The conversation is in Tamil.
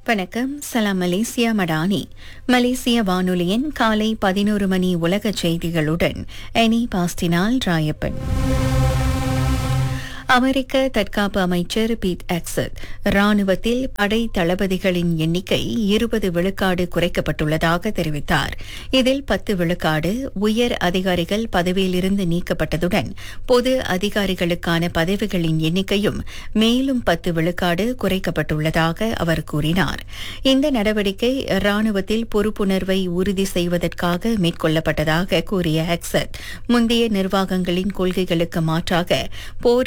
வணக்கம் சலாம் மலேசியா மடானி மலேசிய வானொலியின் காலை பதினோரு மணி உலக செய்திகளுடன் எனி பாஸ்டினால் ராயப்பன் அமெரிக்க தற்காப்பு அமைச்சர் பீட் எக்ஸத் ராணுவத்தில் படை தளபதிகளின் எண்ணிக்கை இருபது விழுக்காடு குறைக்கப்பட்டுள்ளதாக தெரிவித்தார் இதில் பத்து விழுக்காடு உயர் அதிகாரிகள் பதவியிலிருந்து நீக்கப்பட்டதுடன் பொது அதிகாரிகளுக்கான பதவிகளின் எண்ணிக்கையும் மேலும் பத்து விழுக்காடு குறைக்கப்பட்டுள்ளதாக அவர் கூறினார் இந்த நடவடிக்கை ராணுவத்தில் பொறுப்புணர்வை உறுதி செய்வதற்காக மேற்கொள்ளப்பட்டதாக கூறிய எக்ஸத் முந்தைய நிர்வாகங்களின் கொள்கைகளுக்கு மாற்றாக போர்